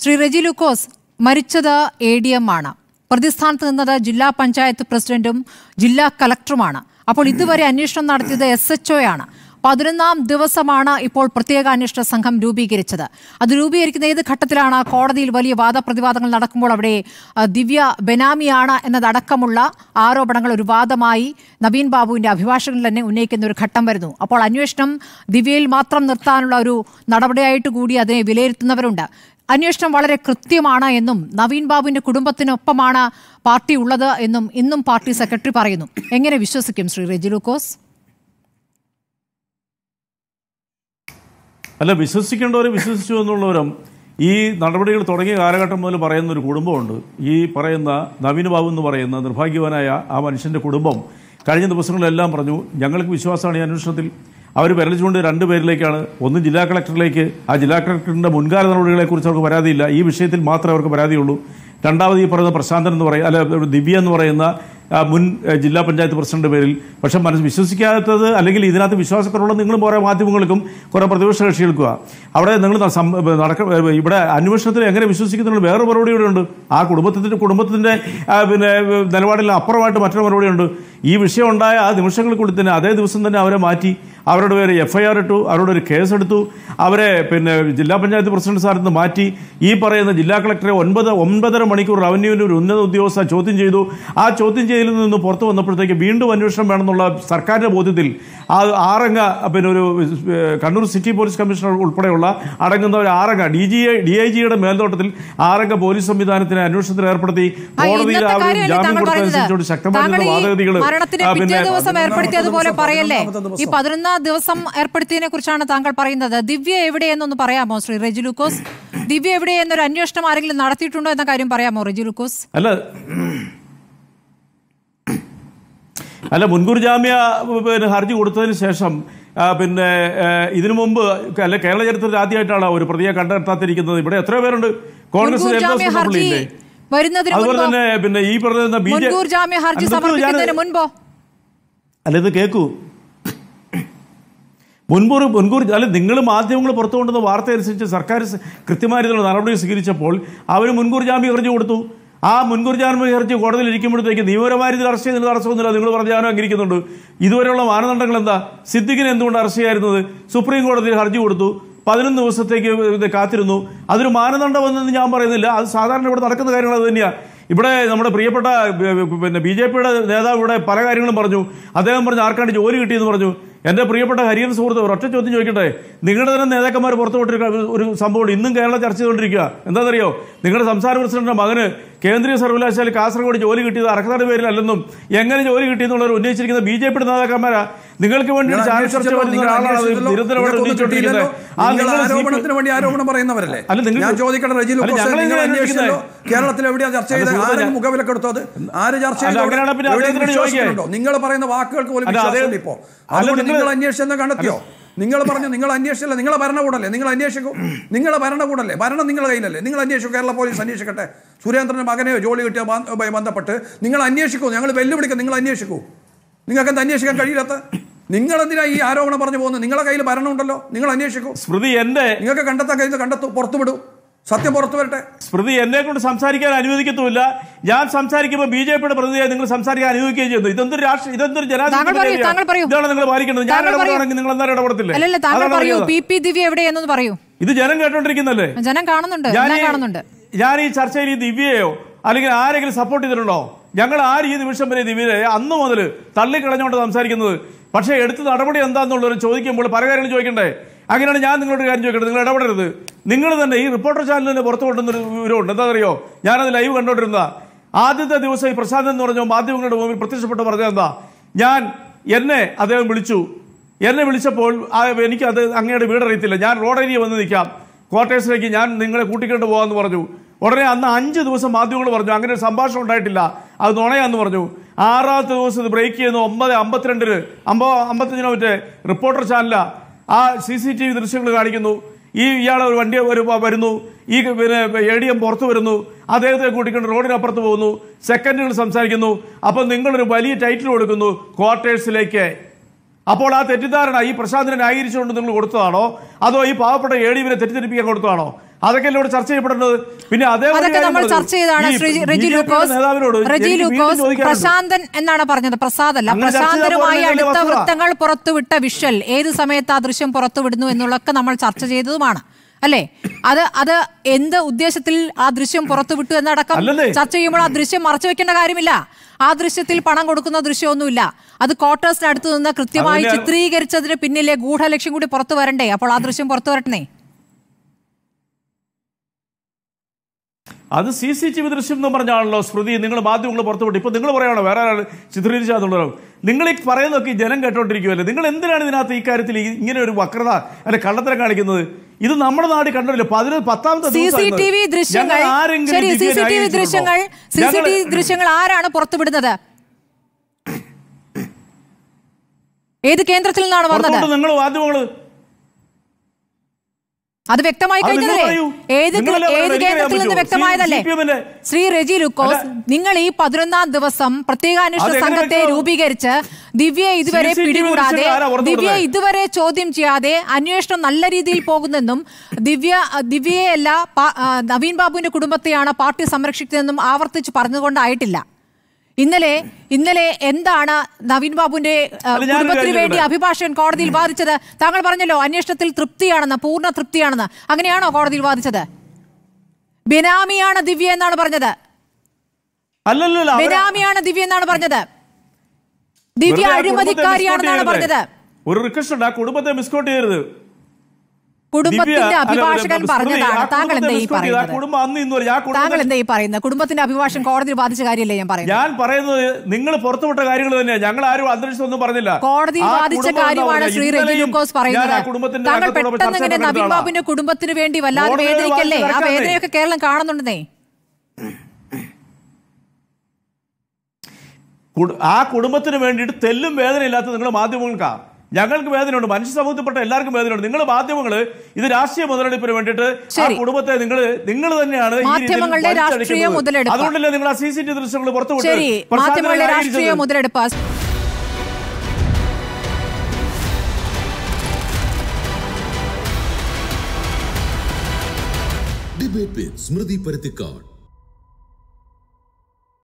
ശ്രീ റെജി ലൂക്കോസ് മരിച്ചത് A D M ആണ് പ്രതിസ്ഥാനത്ത് നിന്നത് ജില്ലാ പഞ്ചായത്ത് പ്രസിഡന്റും ജില്ലാ കലക്ടറുമാണ് അപ്പോൾ ഇതുവരെ അന്വേഷണം നടത്തിയത് എസ് എച്ച് ആണ് പതിനൊന്നാം ദിവസമാണ് ഇപ്പോൾ പ്രത്യേക അന്വേഷണ സംഘം രൂപീകരിച്ചത് അത് രൂപീകരിക്കുന്ന ഏത് ഘട്ടത്തിലാണ് കോടതിയിൽ വലിയ വാദപ്രതിവാദങ്ങൾ നടക്കുമ്പോൾ അവിടെ ആ, ദിവ്യ ബെനാമിയാണ് എന്നതടക്കമുള്ള ആരോപണങ്ങൾ ഒരു വാദമായി നവീൻ ബാബുവിന്റെ അഭിഭാഷകൻ തന്നെ ഉന്നയിക്കുന്ന ഒരു ഘട്ടം വരുന്നു അപ്പോൾ അന്വേഷണം ദിവ്യയിൽ മാത്രം നിർത്താനുള്ള ഒരു നടപടിയായിട്ട് കൂടി അതിനെ വിലയിരുത്തുന്നവരുണ്ട് അന്വേഷണം വളരെ കൃത്യമാണ് എന്നും നവീൻ ബാബുവിന്റെ കുടുംബത്തിനൊപ്പമാണ് പാർട്ടി ഉള്ളത് എന്നും ഇന്നും പാർട്ടി സെക്രട്ടറി പറയുന്നു എങ്ങനെ വിശ്വസിക്കും ശ്രീ റെജി ലൂക്കോസ് അല്ല വിശ്വസിക്കേണ്ടവരെ വിശ്വസിച്ചു എന്നുള്ളവരും ഈ നടപടികൾ തുടങ്ങിയ കാലഘട്ടം മുതൽ പറയുന്ന ഒരു കുടുംബമുണ്ട് ഈ പറയുന്ന നവീൻ ബാബു എന്ന് പറയുന്ന നിർഭാഗ്യവാനായ ആ മനുഷ്യന്റെ കുടുംബം കഴിഞ്ഞ ദിവസങ്ങളിലെല്ലാം പറഞ്ഞു ഞങ്ങൾക്ക് വിശ്വാസമാണ് ഈ അന്വേഷണത്തിൽ അവർ വിരലിച്ചുകൊണ്ട് രണ്ട് പേരിലേക്കാണ് ഒന്ന് ജില്ലാ കളക്ടറിലേക്ക് ആ ജില്ലാ കളക്ടറിന്റെ മുൻകാല നടപടികളെക്കുറിച്ച് അവർക്ക് പരാതിയില്ല ഈ വിഷയത്തിൽ മാത്രമേ അവർക്ക് പരാതിയുള്ളൂ രണ്ടാമത് ഈ പറയുന്ന പ്രശാന്തൻ എന്ന് പറയുന്ന അല്ല ദിവ്യ എന്ന് പറയുന്ന ആ, മുൻ ആ, ജില്ലാ പഞ്ചായത്ത് പ്രസിഡന്റ് പേരിൽ പക്ഷെ മനസ്സ് വിശ്വസിക്കാത്തത് അല്ലെങ്കിൽ ഇതിനകത്ത് വിശ്വാസക്കുറവുള്ള നിങ്ങളും കുറേ മാധ്യമങ്ങൾക്കും കുറേ പ്രതിപക്ഷ കക്ഷികൾക്കുക അവിടെ നിങ്ങൾ ന- സം- നടക്ക ഇവിടെ അന്വേഷണത്തിൽ എങ്ങനെ വിശ്വസിക്കുന്നുള്ള വേറെ മറുപടി ഇവിടെ ഉണ്ട് ആ കുടുംബത്തിന്റെ കുടുംബത്തിന്റെ ആ, പിന്നെ നിലപാടിൽ അപ്പുറമായിട്ട് മറ്റൊരു മറുപടിയുണ്ട് ഈ വിഷയം ഉണ്ടായ ആ നിമിഷങ്ങൾക്കുള്ളിൽ തന്നെ അതേ ദിവസം തന്നെ അവരെ മാറ്റി അവരുടെ പേര് എഫ് ഐ ആർ ഇട്ടു അവരുടെ ഒരു കേസ് എടുത്തു അവരെ പിന്നെ ജില്ലാ പഞ്ചായത്ത് പ്രസിഡന്റ് സ്ഥാനത്ത് നിന്ന് മാറ്റി ഈ പറയുന്ന ജില്ലാ കളക്ടറെ ഒൻപത് ഒൻപതര മണിക്കൂർ റവന്യൂവിന്റെ ഒരു ഉന്നത ഉദ്യോഗസ്ഥ ചോദ്യം ചെയ്തു ആ ചോദ്യം ചെയ്യലിൽ നിന്ന് പുറത്തു വന്നപ്പോഴത്തേക്ക് വീണ്ടും അന്വേഷണം വേണമെന്നുള്ള സർക്കാരിന്റെ ബോധ്യത്തിൽ ആ ആറംഗ പിന്നെ ഒരു ഏഹ്, കണ്ണൂർ സിറ്റി പോലീസ് കമ്മീഷണർ ഉൾപ്പെടെയുള്ള അടങ്ങുന്ന ഒരു ആറംഗ ഡി ജി ഡി ഐ ജിയുടെ മേൽനോട്ടത്തിൽ ആറംഗ പോലീസ് സംവിധാനത്തിന് അന്വേഷണത്തിന് ഏർപ്പെടുത്തി ആ, കോടതിയിൽ ഇന്നത്തെ അവർ കാര്യമല്ലേ ജാമ്യം താങ്കൾ കൊടുത്തതനുസരിച്ചുകൊണ്ട് പറയുന്നത്? ശക്തമായിട്ടുള്ള താങ്കൾ ഈ വാദഗതികൾ മരണത്തിന് പിറ്റേ ദിവസം ഏർപ്പെടുത്തിയതുപോലെ പറയല്ലേ ഈ പതിനൊന്നാം ദിവസം ഏർപ്പെടുത്തിയതിനെ കുറിച്ചാണ് താങ്കൾ പറയുന്നത് ദിവ്യ എവിടെയെന്നൊന്ന് പറയാമോ ശ്രീ റെജി ലൂക്കോസ് ദിവ്യ എവിടെയെന്നൊരു അന്വേഷണം ആരെങ്കിലും നടത്തിയിട്ടുണ്ടോ എന്ന കാര്യം പറയാമോ റെജി ലൂക്കോസ് അല്ല അല്ല മുൻകൂർ ജാമ്യ പിന്നെ ഹർജി കൊടുത്തതിന് ശേഷം ആ, പിന്നെ ആ, ഇതിനു മുമ്പ് അല്ല കേരള ചരിത്രത്തിൽ ആദ്യമായിട്ടാണ് ഒരു പ്രതിയെ കണ്ടെത്താത്തിരിക്കുന്നത് ഇവിടെ എത്രയോ പേരുണ്ട് കോൺഗ്രസ് മുൻകൂർ ജാമ്യ ഹർജി വരുന്നതിന് അതുപോലെ മുൻപോ തന്നെ പിന്നെ ഈ പറയുന്ന ബി ജെ മുൻകൂർ ജാമ്യ ഹർജി സമർപ്പിക്കുന്നതിന് മുൻപോ അല്ല ഇത് കേൾക്കൂ മുൻകൂർ മുൻകൂർ അല്ല നിങ്ങൾ മാധ്യമങ്ങൾ പുറത്തു കൊണ്ടുവന്ന വാർത്ത അനുസരിച്ച് സർക്കാർ സ് കൃത്യമായ രീതിയിലുള്ള നടപടി സ്വീകരിച്ചപ്പോൾ അവർ മുൻകൂർ ജാമ്യ ഹർജി കൊടുത്തു ആ മുൻകൂർ ജാമ്യ ഹർജി കോടതിയിൽ ഇരിക്കുമ്പോഴത്തേക്ക് നിയമപരമായ രീതിയിൽ അറസ്റ്റ് ചെയ്യുന്നതിൽ തടസ്സമൊന്നുമില്ല നിങ്ങൾ പറഞ്ഞ ജാമ്യം അംഗീകരിക്കുന്നുണ്ട് ഇതുവരെയുള്ള മാനദണ്ഡങ്ങൾ എന്താ സിദ്ദിഖിനെ എന്തുകൊണ്ട് അറസ്റ്റ് ചെയ്യായിരുന്നത് സുപ്രീം കോടതിയിൽ ഹർജി കൊടുത്തു പതിനൊന്ന് ദിവസത്തേക്ക് ഇത് കാത്തിരുന്നു അതൊരു മാനദണ്ഡമെന്ന് ഞാൻ പറയുന്നില്ല അത് സാധാരണ ഇവിടെ നടക്കുന്ന കാര്യങ്ങൾ അത് തന്നെയാണ് ഇവിടെ നമ്മുടെ പ്രിയപ്പെട്ട ഏഹ്, പിന്നെ ബി ജെ പിയുടെ നേതാവ് ഇവിടെ പല കാര്യങ്ങളും പറഞ്ഞു അദ്ദേഹം പറഞ്ഞു ആർക്കാണ്ട് ജോലി കിട്ടിയെന്ന് പറഞ്ഞു എന്റെ പ്രിയപ്പെട്ട ഹരിയൻ സുഹൃത്ത് ഒരൊറ്റ ചോദ്യം ചോദിക്കട്ടെ നിങ്ങളുടെ തന്നെ നേതാക്കന്മാർ പുറത്തുവിട്ടിരിക്കുന്ന ഒരു സംഭവം ഇന്നും കേരളം ചർച്ച ചെയ്തുകൊണ്ടിരിക്കുക എന്താണെന്നറിയോ നിങ്ങളുടെ സംസ്ഥാന പ്രസിഡന്റിന്റെ മകന് കേന്ദ്രീയ സർവകലാശാല കാസർഗോഡ് ജോലി കിട്ടിയത് അർഹതയുടെ പേരിലല്ലെന്നും എങ്ങനെ ജോലി കിട്ടിയെന്നുള്ളവർ ഉന്നയിച്ചിരിക്കുന്ന ബി ജെ പിയുടെ നേതാക്കന്മാരാ നിങ്ങൾക്ക് വേണ്ടി നിങ്ങൾ ചാനൽ ചർച്ച അന്വേഷിച്ചല്ലോ, വരുന്ന നിങ്ങൾ ഒരാളാണ് അത് അന്വേഷിച്ചല്ലോ, നിരന്തരമായിട്ട് നിങ്ങൾക്കൊന്നും ഉന്നയിച്ചുകൊണ്ടിരിക്കുന്നത് കിട്ടിയില്ലല്ലോ. ആ നിങ്ങൾ നിങ്ങൾ ആരോപണത്തിന് വേണ്ടി ആരോപണം പറയുന്നവരല്ലേ അല്ല, നിങ്ങൾ- ഞാൻ ചോദിക്കട്ടെ റെജി അല്ല, ലൂക്കോസ് ഞങ്ങളെ നിങ്ങൾ ഇങ്ങനെ അന്വേഷിച്ചല്ലോ കേരളത്തിൽ എവിടെയാ ചർച്ച അല്ല, ചെയ്തത് സുഹൃത്തേ, ആരും ഞാൻ- മുഖവിലക്ക് എടുത്തത് ആര് ചർച്ച അല്ല, ചെയ്തത് അങ്ങനെയാണ് പിന്നെ എവിടെയും അദ്ദേഹത്തിനോട് ചോദിക്കാൻ. വിശ്വാസമുണ്ടോ? നിങ്ങൾ പറയുന്ന വാക്കുകൾക്ക് പോലും അല്ല, അതേ- വിശ്വാസമുണ്ട് ഇപ്പോ അല്ല, അതുകൊണ്ട് നിങ്ങൾ- നിങ്ങൾ അന്വേഷിച്ചെന്ന് കണ്ടെത്തിയോ നിങ്ങൾ പറഞ്ഞു നിങ്ങൾ അന്വേഷിച്ചില്ല നിങ്ങളെ ഭരണകൂടല്ലേ നിങ്ങൾ അന്വേഷിക്കൂ നിങ്ങളെ ഭരണകൂടല്ലേ ഭരണം നിങ്ങളുടെ കയ്യിലല്ലേ നിങ്ങൾ അന്വേഷിക്കൂ കേരള പോലീസ് അന്വേഷിക്കട്ടെ സുരേന്ദ്രന്റെ മകനെയോ ജോലി കിട്ടിയ ബ- ബന്ധപ്പെട്ട് നിങ്ങൾ അന്വേഷിക്കൂ ഞങ്ങൾ വെല്ലുവിളിക്കും നിങ്ങൾ അന്വേഷിക്കൂ നിങ്ങൾക്ക് എന്ത് അന്വേഷിക്കാൻ കഴിയില്ലാത്ത നിങ്ങൾ എന്തിനാ ഈ ആരോപണം പറഞ്ഞു പോകുന്നത് നിങ്ങളുടെ കയ്യിൽ ഭരണം ഉണ്ടല്ലോ നിങ്ങൾ അന്വേഷിക്കൂ സ്മൃതി എന്റെ നിങ്ങൾക്ക് കണ്ടെത്താൻ കഴിയുന്നത് കണ്ടെത്തു പുറത്തു വിടൂ സത്യം പുറത്തു വരട്ടെ സ്മൃതി എന്നെ കൊണ്ട് സംസാരിക്കാൻ അനുവദിക്കത്തുമില്ല ഞാൻ സംസാരിക്കുമ്പോൾ ബി ജെ പിയുടെ പ്രതിനിധിയെ നിങ്ങൾ സംസാരിക്കാൻ അനുവദിക്കുകയും ചെയ്യുന്നു ഇതൊന്തൊരു രാഷ്ട്രീയ ഇതൊന്തൊരു താങ്കൾ പറയൂ, താങ്കൾ പറയൂ. ഇതാണ് നിങ്ങൾ പാലിക്കേണ്ടത് ഞാൻ താങ്കൾ പറയൂ. ഇടപെടുകയാണെങ്കിൽ നിങ്ങൾ എന്തായാലും ഇടപെടത്തില്ലേ അല്ലല്ല താങ്കൾ അതാണ് പറയൂ പറഞ്ഞത്. പി പി ദിവ്യ എവിടെയെന്നൊന്ന് പറയൂ ഇത് ജനം കേട്ടോണ്ടിരിക്കുന്നല്ലേ ജനം കാണുന്നുണ്ട് ഞാൻ എല്ലാം ഈ- കാണുന്നുണ്ട് ഞാൻ ഈ ചർച്ചയിൽ ഈ ദിവ്യയോ അല്ലെങ്കിൽ ആരെങ്കിലും സപ്പോർട്ട് ചെയ്തിട്ടുണ്ടോ ഞങ്ങൾ ആര് ഈ നിമിഷം വരെ ദിവ്യയെ അന്ന് മുതൽ തള്ളിക്കളഞ്ഞുകൊണ്ട് സംസാരിക്കുന്നത് പക്ഷേ എടുത്ത നടപടി എന്താണെന്നുള്ളവർ ചോദിക്കുമ്പോൾ പല കാര്യങ്ങളും ചോദിക്കണ്ടേ അങ്ങനെയാണ് ഞാൻ നിങ്ങളോട് ഒരു കാര്യം ചോദിക്കട്ടെ നിങ്ങൾ ഇടപെടരുത് നിങ്ങൾ തന്നെ ഈ റിപ്പോർട്ടർ ചാനൽ തന്നെ പുറത്തു കൊണ്ടുവന്നൊരു വിവരമുണ്ട് എന്താണെന്നറിയോ ഞാനത് ലൈവ് കണ്ടോണ്ടിരുന്നതാ ആദ്യത്തെ ദിവസം ഈ പ്രസാദ് എന്ന് പറഞ്ഞ മാധ്യമങ്ങളുടെ മുമ്പിൽ പ്രത്യക്ഷപ്പെട്ട് പറഞ്ഞത് എന്താ ഞാൻ എന്നെ അദ്ദേഹം വിളിച്ചു എന്നെ വിളിച്ചപ്പോൾ ആ എനിക്ക് അത് അങ്ങയുടെ വീടറിയത്തില്ല ഞാൻ റോഡേരിയ വന്ന് നിൽക്കാം ക്വാർട്ടേഴ്സിലേക്ക് ഞാൻ നിങ്ങളെ കൂട്ടിക്കൊണ്ട് പോകാമെന്ന് പറഞ്ഞു ഉടനെ അന്ന് അഞ്ച് ദിവസം മാധ്യമങ്ങൾ പറഞ്ഞു അങ്ങനെ ഒരു സംഭാഷണം ഉണ്ടായിട്ടില്ല അത് നുണയാന്ന് പറഞ്ഞു ആറാമത്തെ ദിവസം ഇത് ബ്രേക്ക് ചെയ്യുന്നു ഒമ്പത് അമ്പത്തിരണ്ടിന് അമ്പത് അമ്പത്തഞ്ചിനോ മറ്റേ റിപ്പോർട്ടർ ചാനല ആ സി സി ടി വി ദൃശ്യങ്ങൾ കാണിക്കുന്നു ഈ ഇയാളെ ഒരു വണ്ടി ഒരു വരുന്നു ഈ പിന്നെ എ ഡി എം പുറത്തു വരുന്നു അദ്ദേഹത്തെ കൂട്ടിക്കൊണ്ട് റോഡിനപ്പുറത്ത് പോകുന്നു സെക്കൻഡുകൾ സംസാരിക്കുന്നു അപ്പം നിങ്ങളൊരു വലിയ ടൈറ്റിൽ കൊടുക്കുന്നു ക്വാർട്ടേഴ്സിലേക്ക് അപ്പോൾ ആ തെറ്റിദ്ധാരണ ഈ പ്രശാന്തിനെ ന്യായീകരിച്ചുകൊണ്ട് നിങ്ങൾ കൊടുത്തതാണോ അതോ ഈ പാവപ്പെട്ട എ ഡി വിനെ തെറ്റിദ്ധരിപ്പിക്കാൻ കൊടുത്തതാണോ അതൊക്കെ ഇവിടെ ചർച്ച ചെയ്യപ്പെടേണ്ടത് പിന്നെ അതേപോലെ അതൊക്കെ കാര്യം നമ്മൾ പറഞ്ഞു. ചർച്ച ചെയ്താണ് ഈ ശ്രീ ബി റെജി ജെ പിയുടെ ലൂക്കോസ് നേതാവിനോട് റെജി എനിക്ക് വീണ്ടും ലൂക്കോസ് ചോദിക്കാനുണ്ട്. പ്രശാന്തൻ എന്നാണ് പറഞ്ഞത് പ്രസാദ് അല്ല അങ്ങനെ ചർച്ച ചെയ്താൽ പ്രശാന്തനുമായി പോരല്ലോ, അടുത്ത വസ്തുത. വൃത്തങ്ങൾ പുറത്തുവിട്ട വിഷ്വൽ ഏത് സമയത്ത് ആ ദൃശ്യം പുറത്തുവിടുന്നു എന്നുള്ളതൊക്കെ നമ്മൾ ചർച്ച ചെയ്തതുമാണ് അല്ലേ അത് അത് എന്ത് ഉദ്ദേശത്തിൽ ആ ദൃശ്യം പുറത്തുവിട്ടു എന്നടക്കം അല്ലല്ലേ? ചർച്ച ചെയ്യുമ്പോൾ ആ ദൃശ്യം മറച്ചു വെക്കേണ്ട കാര്യമില്ല ആ ദൃശ്യത്തിൽ പണം കൊടുക്കുന്ന ദൃശ്യമൊന്നുമില്ല അത് ക്വാർട്ടേഴ്സിനടുത്ത് നിന്ന് കൃത്യമായി അതിന്റെ- ചിത്രീകരിച്ചതിന് പിന്നിലെ ഗൂഢലക്ഷ്യം കൂടി പുറത്തു വരണ്ടേ അപ്പോൾ ആ ദൃശ്യം പുറത്തു വരട്ടെ അത് സി സി ടി വി ദൃശ്യം എന്ന് പറഞ്ഞാണല്ലോ സ്മൃതി നിങ്ങൾ മാധ്യമങ്ങൾ പുറത്തുവിട്ട് ഇപ്പൊ നിങ്ങൾ പറയണോ വേറെ ആൾ ചിത്രീകരിച്ചാന്നുള്ളതോ നിങ്ങൾ ഈ പറയുന്നതൊക്കെ ഈ ജനം കേട്ടോണ്ടിരിക്കുമല്ലേ നിങ്ങൾ എന്തിനാണ് ഇതിനകത്ത് ഈ കാര്യത്തിൽ ഈ- ഇങ്ങനെ ഒരു വക്രത അല്ലെ കള്ളത്തരം കാണിക്കുന്നത് ഇത് നമ്മുടെ നാട് കണ്ടില്ല പതിന പത്താമത്തെ സി ദിവസമാണ് സി ഇത്. ടി വി ദൃശ്യങ്ങൾ ഞങ്ങൾ ആരെങ്കിലും ശരി സി ദിവ്യയെ സി ടി വി ന്യായീകരിച്ചിട്ടുണ്ടോ? ദൃശ്യങ്ങൾ സി സി ടി വി ഞങ്ങൾ- ദൃശ്യങ്ങൾ ആരാണ് പുറത്തുവിടുന്നത് ഏത് കേന്ദ്രത്തിൽ നിന്നാണ് വന്നത് പുറത്തോട്ട് നിങ്ങൾ മാധ്യമങ്ങൾ അത് വ്യക്തമായി അത് നിങ്ങൾ കഴിഞ്ഞതല്ലേ പറയൂ. ഏത് നിങ്ങളല്ലേ ഏത് പറയുന്നത്? കേന്ദ്രത്തിൽ നിന്ന് എനിക്കറിയാൻ വ്യക്തമായതല്ലേ പറ്റുമോ? CPM ന്റെ ശ്രീ റെജി ലുക്കോസ് അല്ല. നിങ്ങൾ ഈ പതിനൊന്നാം ദിവസം പ്രത്യേകാന്വേഷണ അതെങ്ങനെ സംഘത്തെ വ്യക്തമാവും? രൂപീകരിച്ച് ദിവ്യയെ ഇതുവരെ CCTV പിടികൂടാതെ ദൃശ്യങ്ങൾ ആരാ പുറത്തു ദിവ്യയെ വിടുന്നത്? ഇതുവരെ ചോദ്യം ചെയ്യാതെ അന്വേഷണം നല്ല രീതിയിൽ പോകുന്നെന്നും ദിവ്യ ദിവ്യയല്ല പാ- ആ, നവീൻ ബാബുവിന്റെ കുടുംബത്തെയാണ് പാർട്ടി സംരക്ഷിക്കുന്നതെന്നും ആവർത്തിച്ച് പറഞ്ഞുകൊണ്ടായിട്ടില്ല ഇന്നലെ ഇന്നലെ എന്താണ് നവീൻ ബാബുവിന്റെ ആ, അല്ല, ഞാനൊരു കുടുംബത്തിന് കാര്യം വേണ്ടി ചോദിക്കട്ടെ? അഭിഭാഷകൻ കോടതിയിൽ വാദിച്ചത് താങ്കൾ പറഞ്ഞല്ലോ അന്വേഷണത്തിൽ തൃപ്തിയാണെന്ന് പൂർണ്ണ തൃപ്തിയാണെന്ന് അങ്ങനെയാണോ കോടതിയിൽ വാദിച്ചത് ബെനാമിയാണ് ദിവ്യ എന്നാണ് പറഞ്ഞത് അല്ലല്ലോ അവരെ- ബെനാമിയാണ് ദിവ്യ എന്നാണ് പറഞ്ഞത് ദിവ്യ വെറുതെ ആ കുടുംബത്തെ അഴിമതിക്കാരിയാണെന്നാണ് misquote പറഞ്ഞത് ചെയ്യരുത്. ഒരു റിക്വസ്റ്റ് ഉണ്ട് ആ കുടുംബത്തെ മിസ്കോട്ട് ചെയ്യരുത് കുടുംബത്തിന്റെ ദിവ്യ- അല്ല, അഭിഭാഷകൻ സ്മൃതി, പറഞ്ഞതാണ് ആ താങ്കൾ എന്താ കുടുംബത്തെ ഈ misquote ചെയ്ത് ആ പറയുന്നത് കുടുംബം അന്ന് ഇന്ന് വരെ ആ താങ്കൾ കുടുംബത്തെ എന്താ ഈ പറയുന്നത് കുടുംബത്തിന്റെ അഭിഭാഷകൻ കോടതിയിൽ ബാധിച്ച കാര്യമല്ലേ ഞാൻ പറയുന്നത് ഞാൻ പറയുന്നത് നിങ്ങൾ പുറത്തുവിട്ട കാര്യങ്ങൾ തന്നെയാണ് ഞങ്ങൾ ആരും അന്തരീക്ഷം ഒന്നും പറഞ്ഞില്ല കോടതിയിൽ ആ വാദിച്ച കുടുംബം എന്താ കാര്യമാണ് പറഞ്ഞത്? ശ്രീ റെജി ഇന്നലെയും ലൂക്കോസ് ഞാൻ ആ പറയുന്നത് കുടുംബത്തിന്റെ താങ്കൾ അംഗത്തോടൊപ്പം പെട്ടെന്ന് ചർച്ച ഇങ്ങനെ നവീൻ നടത്തിയ ആളാ. ബാബുവിന്റെ കുടുംബത്തിന് വേണ്ടി വല്ലാതെ കോടതിയിൽ വേദനിക്കല്ലേ ആ വാദിച്ച് വേദനയൊക്കെ കേരളം കാണുന്നുണ്ടെന്നേ കുടു- ആ കുടുംബത്തിന് വേണ്ടിയിട്ട് തെല്ലും വേദനയില്ലാത്ത നിങ്ങൾ മാധ്യമങ്ങൾക്കാ ഞങ്ങൾക്ക് വേദനയുണ്ട് മനുഷ്യ സമൂഹത്തിൽപ്പെട്ട എല്ലാവർക്കും വേദനയുണ്ട് നിങ്ങൾ മാധ്യമങ്ങൾ ഇത് രാഷ്ട്രീയ മുതലെടുപ്പിന് വേണ്ടിയിട്ട് ആ ശരി. കുടുംബത്തെ നിങ്ങൾ നിങ്ങൾ തന്നെയാണ് ഈ രീതിയിൽ മാധ്യമങ്ങളുടെ വലിച്ചഴക്കുന്നത്. രാഷ്ട്രീയ മുതലെടുപ്പ്. അതുകൊണ്ടല്ലേ നിങ്ങൾ ആ സി സി ടി ദൃശ്യങ്ങൾ പുറത്തുവിട്ട് ശരി പ്രസാദിനെ മാധ്യമങ്ങളുടെ ന്യായീകരിച്ചത്? രാഷ്ട്രീയ മുതലെടുപ്പ് ഡിബേറ്റ് വിത്ത് സ്മൃതി പരുത്തിക്കാട്